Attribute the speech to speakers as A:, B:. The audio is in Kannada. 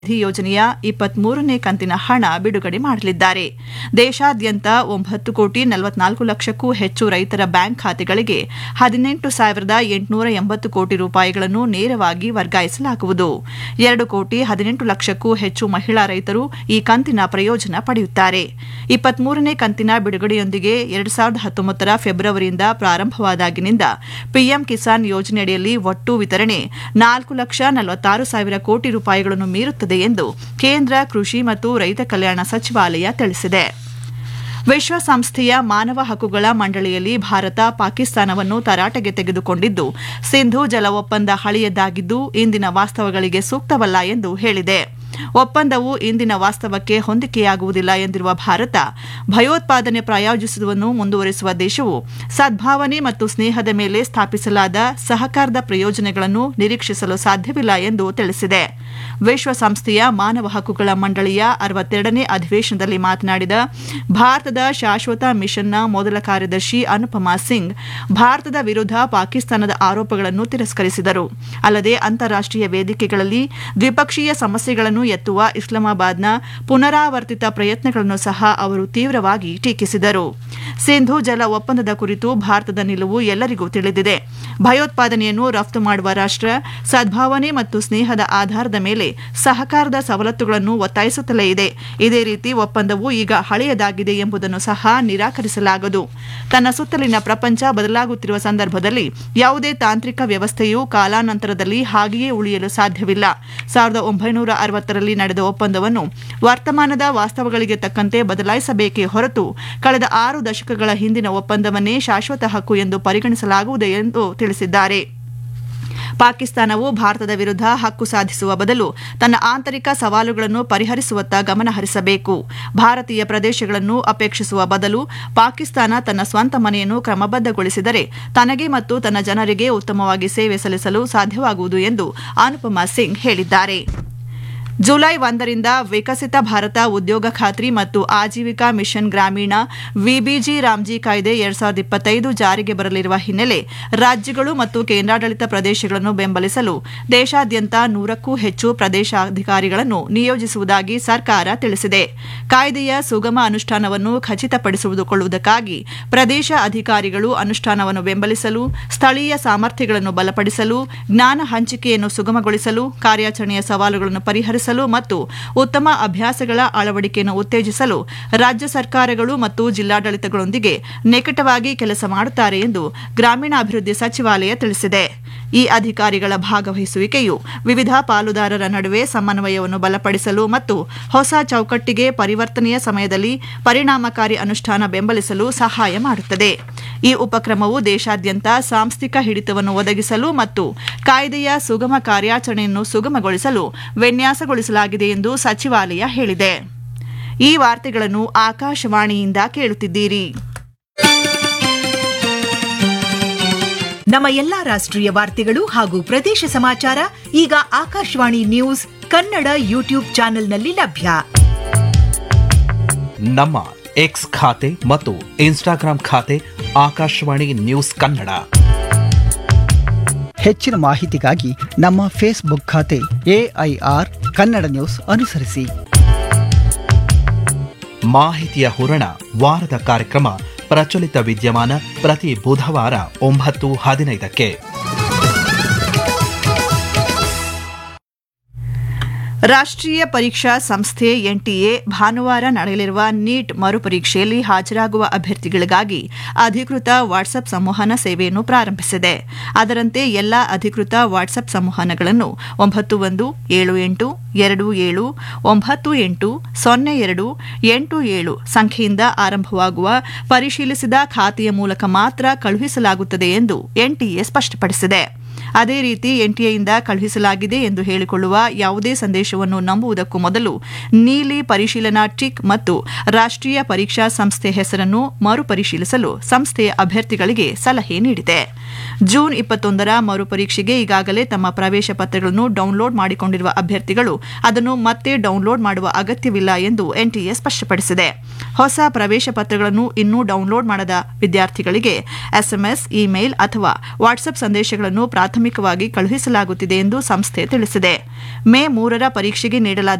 A: ನಿಧಿ ಯೋಜನೆಯ ಇಪ್ಪತ್ಮೂರನೇ ಕಂತಿನ ಹಣ ಬಿಡುಗಡೆ ಮಾಡಲಿದ್ದಾರೆ ದೇಶಾದ್ಯಂತ ಒಂಬತ್ತು ಕೋಟಿ ನಲವತ್ನಾಲ್ಕು ಲಕ್ಷಕ್ಕೂ ಹೆಚ್ಚು ರೈತರ ಬ್ಯಾಂಕ್ ಖಾತೆಗಳಿಗೆ ಹದಿನೆಂಟು ಸಾವಿರದ ಎಂಟುನೂರ ಎಂಬತ್ತು ಕೋಟಿ ರೂಪಾಯಿಗಳನ್ನು ನೇರವಾಗಿ ವರ್ಗಾಯಿಸಲಾಗುವುದು ಎರಡು ಕೋಟಿ ಹದಿನೆಂಟು ಲಕ್ಷಕ್ಕೂ ಹೆಚ್ಚು ಮಹಿಳಾ ರೈತರು ಈ ಕಂತಿನ ಪ್ರಯೋಜನ ಪಡೆಯುತ್ತಾರೆ ಇಪ್ಪತ್ಮೂರನೇ ಕಂತಿನ ಬಿಡುಗಡೆಯೊಂದಿಗೆ ಎರಡು ಸಾವಿರದ ಹತ್ತೊಂಬತ್ತರ ಫೆಬ್ರವರಿಯಿಂದ ಪ್ರಾರಂಭವಾದಾಗಿನಿಂದ ಪಿಎಂ ಕಿಸಾನ್ ಯೋಜನೆಯಡಿಯಲ್ಲಿ ಒಟ್ಟು ವಿತರಣೆ ನಾಲ್ಕು ಲಕ್ಷ ನಲವತ್ತಾರು ಸಾವಿರ ಕೋಟಿ ರೂಪಾಯಿಗಳನ್ನು ಮೀರುತ್ತದೆ ಎಂದು ಕೇಂದ್ರ ಕೃಷಿ ಮತ್ತು ರೈತ ಕಲ್ಯಾಣ ಸಚಿವಾಲಯ ತಿಳಿಸಿದೆ ವಿಶ್ವಸಂಸ್ಥೆಯ ಮಾನವ ಹಕ್ಕುಗಳ ಮಂಡಳಿಯಲ್ಲಿ ಭಾರತ ಪಾಕಿಸ್ತಾನವನ್ನು ತರಾಟೆಗೆ ತೆಗೆದುಕೊಂಡಿದ್ದು ಸಿಂಧೂ ಜಲ ಒಪ್ಪಂದ ಹಳೆಯದಾಗಿದ್ದು ಇಂದಿನ ವಾಸ್ತವಗಳಿಗೆ ಸೂಕ್ತವಲ್ಲ ಎಂದು ಹೇಳಿದೆ ಒಪ್ಪಂದವು ಇಂದಿನ ವಾಸ್ತವಕ್ಕೆ ಹೊಂದಿಕೆಯಾಗುವುದಿಲ್ಲ ಎಂದಿರುವ ಭಾರತ ಭಯೋತ್ಪಾದನೆ ಪ್ರಾಯೋಜಿಸುವುದನ್ನು ಮುಂದುವರೆಸುವ ದೇಶವು ಸದ್ಭಾವನೆ ಮತ್ತು ಸ್ನೇಹದ ಮೇಲೆ ಸ್ಥಾಪಿಸಲಾದ ಸಹಕಾರದ ಪ್ರಯೋಜನಗಳನ್ನು ನಿರೀಕ್ಷಿಸಲು ಸಾಧ್ಯವಿಲ್ಲ ಎಂದು ತಿಳಿಸಿದೆ ವಿಶ್ವಸಂಸ್ಥೆಯ ಮಾನವ ಹಕ್ಕುಗಳ ಮಂಡಳಿಯ ಅರವತ್ತೆರಡನೇ ಅಧಿವೇಶನದಲ್ಲಿ ಮಾತನಾಡಿದ ಭಾರತದ ಶಾಶ್ವತ ಮಿಷನ್ನ ಮೊದಲ ಕಾರ್ಯದರ್ಶಿ ಅನುಪಮಾ ಸಿಂಗ್ ಭಾರತದ ವಿರುದ್ಧ ಪಾಕಿಸ್ತಾನದ ಆರೋಪಗಳನ್ನು ತಿರಸ್ಕರಿಸಿದರು ಅಲ್ಲದೆ ಅಂತಾರಾಷ್ಟೀಯ ವೇದಿಕೆಗಳಲ್ಲಿ ದ್ವಿಪಕ್ಷೀಯ ಸಮಸ್ಯೆಗಳನ್ನು ಎತ್ತುವ ಇಸ್ಲಾಮಾಬಾದ್ನ ಪುನರಾವರ್ತಿತ ಪ್ರಯತ್ನಗಳನ್ನು ಸಹ ಅವರು ತೀವ್ರವಾಗಿ ಟೀಕಿಸಿದರು ಸಿಂಧೂ ಜಲ ಒಪ್ಪಂದದ ಕುರಿತು ಭಾರತದ ನಿಲುವು ಎಲ್ಲರಿಗೂ ತಿಳಿದಿದೆ ಭಯೋತ್ಪಾದನೆಯನ್ನು ರಫ್ತು ಮಾಡುವ ರಾಷ್ಟ್ರ ಸದ್ಭಾವನೆ ಮತ್ತು ಸ್ನೇಹದ ಆಧಾರದ ಮೇಲೆ ಸಹಕಾರದ ಸವಲತ್ತುಗಳನ್ನು ಒತ್ತಾಯಿಸುತ್ತಲೇ ಇದೆ ಇದೇ ರೀತಿ ಒಪ್ಪಂದವು ಈಗ ಹಳೆಯದಾಗಿದೆ ಎಂಬುದನ್ನು ಸಹ ನಿರಾಕರಿಸಲಾಗದು ತನ್ನ ಸುತ್ತಲಿನ ಪ್ರಪಂಚ ಬದಲಾಗುತ್ತಿರುವ ಸಂದರ್ಭದಲ್ಲಿ ಯಾವುದೇ ತಾಂತ್ರಿಕ ವ್ಯವಸ್ಥೆಯು ಕಾಲಾನಂತರದಲ್ಲಿ ಹಾಗೆಯೇ ಉಳಿಯಲು ಸಾಧ್ಯವಿಲ್ಲ ಸಾವಿರದ ಒಂಬೈನೂರ ಅರವತ್ತರಲ್ಲಿ ನಡೆದ ಒಪ್ಪಂದವನ್ನು ವರ್ತಮಾನದ ವಾಸ್ತವಗಳಿಗೆ ತಕ್ಕಂತೆ ಬದಲಾಯಿಸಬೇಕೇ ಹೊರತು ಕಳೆದ ಆರು ದಶಕಗಳ ಹಿಂದಿನ ಒಪ್ಪಂದವನ್ನೇ ಶಾಶ್ವತ ಹಕ್ಕು ಎಂದು ಪರಿಗಣಿಸಲಾಗುವುದು ಎಂದು ತಿಳಿಸಿದ್ದಾರೆ ಪಾಕಿಸ್ತಾನವು ಭಾರತದ ವಿರುದ್ಧ ಹಕ್ಕು ಸಾಧಿಸುವ ಬದಲು ತನ್ನ ಆಂತರಿಕ ಸವಾಲುಗಳನ್ನು ಪರಿಹರಿಸುವತ್ತ ಗಮನ ಹರಿಸಬೇಕು ಭಾರತೀಯ ಪ್ರದೇಶಗಳನ್ನು ಅಪೇಕ್ಷಿಸುವ ಬದಲು ಪಾಕಿಸ್ತಾನ ತನ್ನ ಸ್ವಂತ ಮನೆಯನ್ನು ಕ್ರಮಬದ್ಧಗೊಳಿಸಿದರೆ ತನಗೆ ಮತ್ತು ತನ್ನ ಜನರಿಗೆ ಉತ್ತಮವಾಗಿ ಸೇವೆ ಸಲ್ಲಿಸಲು ಸಾಧ್ಯವಾಗುವುದು ಎಂದು ಅನುಪಮಾ ಸಿಂಗ್ ಹೇಳಿದ್ದಾರೆ ಜುಲೈ ಒಂದರಿಂದ ವಿಕಸಿತ ಭಾರತ ಉದ್ಯೋಗ ಖಾತ್ರಿ ಮತ್ತು ಆಜೀವಿಕಾ ಮಿಷನ್ ಗ್ರಾಮೀಣ ವಿಬಿಜಿ ರಾಮ್ಜಿ ಕಾಯ್ದೆ ಎರಡ್ ಸಾವಿರದ ಇಪ್ಪತ್ತೈದು ಜಾರಿಗೆ ಬರಲಿರುವ ಹಿನ್ನೆಲೆ ರಾಜ್ಯಗಳು ಮತ್ತು ಕೇಂದ್ರಾಡಳಿತ ಪ್ರದೇಶಗಳನ್ನು ಬೆಂಬಲಿಸಲು ದೇಶಾದ್ಯಂತ ನೂರಕ್ಕೂ ಹೆಚ್ಚು ಪ್ರದೇಶಾಧಿಕಾರಿಗಳನ್ನು ನಿಯೋಜಿಸುವುದಾಗಿ ಸರ್ಕಾರ ತಿಳಿಸಿದೆ ಕಾಯ್ದೆಯ ಸುಗಮ ಅನುಷ್ಠಾನವನ್ನು ಖಚಿತಪಡಿಸಿಕೊಳ್ಳುವುದಕ್ಕಾಗಿ ಪ್ರದೇಶ ಅಧಿಕಾರಿಗಳು ಅನುಷ್ಠಾನವನ್ನು ಬೆಂಬಲಿಸಲು ಸ್ಥಳೀಯ ಸಾಮರ್ಥ್ಯಗಳನ್ನು ಬಲಪಡಿಸಲು ಜ್ಞಾನ ಹಂಚಿಕೆಯನ್ನು ಸುಗಮಗೊಳಿಸಲು ಕಾರ್ಯಾಚರಣೆಯ ಸವಾಲುಗಳನ್ನು ಪರಿಹರಿಸಲು ಮತ್ತು ಉತ್ತಮ ಅಭ್ಯಾಸಗಳ ಅಳವಡಿಕೆಯನ್ನು ಉತ್ತೇಜಿಸಲು ರಾಜ್ಯ ಸರ್ಕಾರಗಳು ಮತ್ತು ಜಿಲ್ಲಾಡಳಿತಗಳೊಂದಿಗೆ ನಿಕಟವಾಗಿ ಕೆಲಸ ಮಾಡುತ್ತಾರೆ ಎಂದು ಗ್ರಾಮೀಣಾಭಿವೃದ್ಧಿ ಸಚಿವಾಲಯ ತಿಳಿಸಿದೆ ಈ ಅಧಿಕಾರಿಗಳ ಭಾಗವಹಿಸುವಿಕೆಯು ವಿವಿಧ ಪಾಲುದಾರರ ನಡುವೆ ಸಮನ್ವಯವನ್ನು ಬಲಪಡಿಸಲು ಮತ್ತು ಹೊಸ ಚೌಕಟ್ಟಿಗೆ ಪರಿವರ್ತನೆಯ ಸಮಯದಲ್ಲಿ ಪರಿಣಾಮಕಾರಿ ಅನುಷ್ಠಾನ ಬೆಂಬಲಿಸಲು ಸಹಾಯ ಮಾಡುತ್ತದೆ ಈ ಉಪಕ್ರಮವು ದೇಶಾದ್ಯಂತ ಸಾಂಸ್ಥಿಕ ಹಿಡಿತವನ್ನು ಒದಗಿಸಲು ಮತ್ತು ಕಾಯ್ದೆಯ ಸುಗಮ ಕಾರ್ಯಾಚರಣೆಯನ್ನು ಸುಗಮಗೊಳಿಸಲು ವಿನ್ಯಾಸಗೊಳಿಸಲಾಗಿದೆ ಎಂದು ಸಚಿವಾಲಯ ಹೇಳಿದೆ ಈ ವಾರ್ತೆಗಳನ್ನು ಆಕಾಶವಾಣಿಯಿಂದ ಕೇಳುತ್ತಿದ್ದೀರಿ
B: ನಮ್ಮ ಎಲ್ಲಾ ರಾಷ್ಟ್ರೀಯ ವಾರ್ತೆಗಳು ಹಾಗೂ ಪ್ರದೇಶ ಸಮಾಚಾರ ಈಗ ಆಕಾಶವಾಣಿ ನ್ಯೂಸ್ ಕನ್ನಡ ಯೂಟ್ಯೂಬ್ ಚಾನೆಲ್ನಲ್ಲಿ ಲಭ್ಯ
C: ನಮ್ಮ ಎಕ್ಸ್ ಖಾತೆ ಮತ್ತು ಇನ್ಸ್ಟಾಗ್ರಾಂ ಖಾತೆ ಆಕಾಶವಾಣಿ ನ್ಯೂಸ್ ಕನ್ನಡ
D: ಹೆಚ್ಚಿನ ಮಾಹಿತಿಗಾಗಿ ನಮ್ಮ ಫೇಸ್ಬುಕ್ ಖಾತೆ ಎಐಆರ್ ಕನ್ನಡ ನ್ಯೂಸ್ ಅನುಸರಿಸಿ
C: ಮಾಹಿತಿಯ ಹೂರಣ ವಾರದ ಕಾರ್ಯಕ್ರಮ ಪ್ರಚಲಿತ ವಿದ್ಯಮಾನ ಪ್ರತಿ ಬುಧವಾರ ಒಂಬತ್ತು ಹದಿನೈದಕ್ಕೆ
A: ರಾಷ್ಟ್ರೀಯ ಪರೀಕ್ಷಾ ಸಂಸ್ಥೆ ಎನ್ಟಿಎ ಭಾನುವಾರ ನಡೆಯಲಿರುವ ನೀಟ್ ಮರುಪರೀಕ್ಷೆಯಲ್ಲಿ ಹಾಜರಾಗುವ ಅಭ್ಯರ್ಥಿಗಳಿಗಾಗಿ ಅಧಿಕೃತ ವಾಟ್ಸ್ಆಪ್ ಸಂವಹನ ಸೇವೆಯನ್ನು ಪ್ರಾರಂಭಿಸಿದೆ ಅದರಂತೆ ಎಲ್ಲಾ ಅಧಿಕೃತ ವಾಟ್ಸ್ಆಪ್ ಸಂವಹನಗಳನ್ನು ಒಂಬತ್ತು ಒಂದು ಏಳು ಎಂಟು ಎರಡು ಏಳು ಒಂಬತ್ತು ಎಂಟು ಸೊನ್ನೆ ಎರಡು ಎಂಟು ಏಳು ಸಂಖ್ಯೆಯಿಂದ ಆರಂಭವಾಗುವ ಪರಿಶೀಲಿಸಿದ ಖಾತೆಯ ಮೂಲಕ ಮಾತ್ರ ಕಳುಹಿಸಲಾಗುತ್ತದೆ ಎಂದು ಎನ್ಟಿಎ ಸ್ಪಷ್ಟಪಡಿಸಿದೆ ಅದೇ ರೀತಿ ಎನ್ಟಿಎಯಿಂದ ಕಳುಹಿಸಲಾಗಿದೆ ಎಂದು ಹೇಳಿಕೊಳ್ಳುವ ಯಾವುದೇ ಸಂದೇಶವನ್ನು ನಂಬುವುದಕ್ಕೂ ಮೊದಲು ನೀಲಿ ಪರಿಶೀಲನಾ ಟಿಕ್ ಮತ್ತು ರಾಷ್ಟ್ರೀಯ ಪರೀಕ್ಷಾ ಸಂಸ್ಥೆ ಹೆಸರನ್ನು ಮರುಪರಿಶೀಲಿಸಲು ಸಂಸ್ಥೆಯ ಅಭ್ಯರ್ಥಿಗಳಿಗೆ ಸಲಹೆ ನೀಡಿದೆ ಜೂನ್ ಇಪ್ಪತ್ತೊಂದರ ಮರುಪರೀಕ್ಷೆಗೆ ಈಗಾಗಲೇ ತಮ್ಮ ಪ್ರವೇಶ ಪತ್ರಗಳನ್ನು ಡೌನ್ಲೋಡ್ ಮಾಡಿಕೊಂಡಿರುವ ಅಭ್ಯರ್ಥಿಗಳು ಅದನ್ನು ಮತ್ತೆ ಡೌನ್ಲೋಡ್ ಮಾಡುವ ಅಗತ್ಯವಿಲ್ಲ ಎಂದು ಎನ್ಟಿಎ ಸ್ಪಷ್ಟಪಡಿಸಿದೆ ಹೊಸ ಪ್ರವೇಶ ಪತ್ರಗಳನ್ನು ಇನ್ನೂ ಡೌನ್ಲೋಡ್ ಮಾಡದ ವಿದ್ಯಾರ್ಥಿಗಳಿಗೆ ಎಸ್ಎಂಎಸ್ ಇಮೇಲ್ ಅಥವಾ ವಾಟ್ಸ್ಆಪ್ ಸಂದೇಶಗಳನ್ನು ಪ್ರಾಥಮಿಕ ಪ್ರಾಥಮಿಕವಾಗಿ ಕಳುಹಿಸಲಾಗುತ್ತಿದೆ ಎಂದು ಸಂಸ್ಥೆ ತಿಳಿಸಿದೆ ಮೇ ಮೂರರ ಪರೀಕ್ಷೆಗೆ ನೀಡಲಾದ